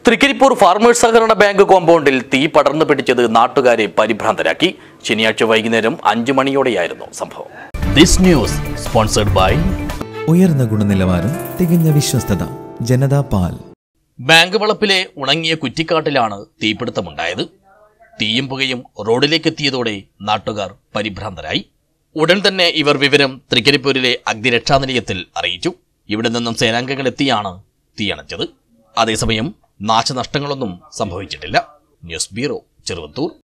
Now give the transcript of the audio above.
Trikaripur farmers സഹകരണ bank കോമ്പൗണ്ടിൽ തീ പടർന്നു പിടിച്ചത് നാട്ടുകാരെ പരിഭ്രാന്തരാക്കി ശനിയാഴ്ച വൈകുന്നേരം അഞ്ചു മണിയോടെയായിരുന്നു സംഭവം ദിസ് ന്യൂസ് സ്പോൺസർഡ് ബൈ ഉയർന്ന ഗുണനിലവാരം തികഞ്ഞ വിശ്വസ്തത ജനതാ പാൽ ബാങ്ക് വളപ്പിലെ ഉണങ്ങിയ കുറ്റിക്കാട്ടിലാണ് തീപിടുത്തമുണ്ടായത് തീയും പുകയും റോഡിലേക്ക് എത്തിയതോടെ നാട്ടുകാർ പരിഭ്രാന്തരായി ഉടൻ തന്നെ ഇവർ വിവരം തൃക്കരിപ്പൂരിലെ അഗ്നിരക്ഷാ നിലയത്തിൽ അറിയിച്ചു ഇവിടെ നിന്നും സേനാംഗങ്ങൾ എത്തിയാണ് തീയണച്ചത് അതേസമയം നാശനഷ്ടങ്ങളൊന്നും സംഭവിച്ചിട്ടില്ല ന്യൂസ് ബ്യൂറോ ചെറുവത്തൂർ